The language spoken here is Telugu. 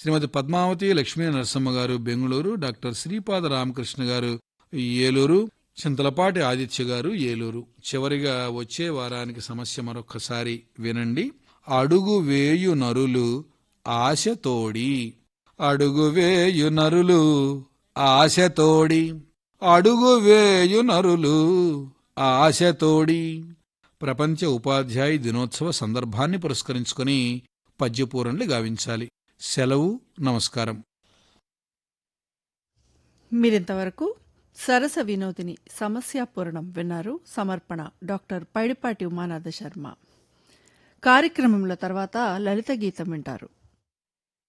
శ్రీమతి పద్మావతి లక్ష్మీ నరసమ్మ గారు బెంగళూరు డాక్టర్ శ్రీపాద రామకృష్ణ గారు ఏలూరు చింతలపాటి ఆదిత్య గారు ఏలూరు చివరిగా వచ్చే వారానికి సమస్య మరొక్కసారి వినండి అడుగు వేయు నరులు ఆశతోడి అడుగు వేయు నరులు ఆశతోడి అడుగు వేయు నరులు ఆశతోడి ప్రపంచ ఉపాధ్యాయ దినోత్సవ సందర్భాన్ని పురస్కరించుకొని పద్యపూరణలు గావించాలి సెలవు నమస్కారం మీరింతవరకు సరస వినోదిని సమస్యాపూరణం విన్నారు సమర్పణ డాక్టర్ పైడిపాటి ఉమానాథ శర్మ కార్యక్రమంలో తర్వాత లలిత గీతం వింటారు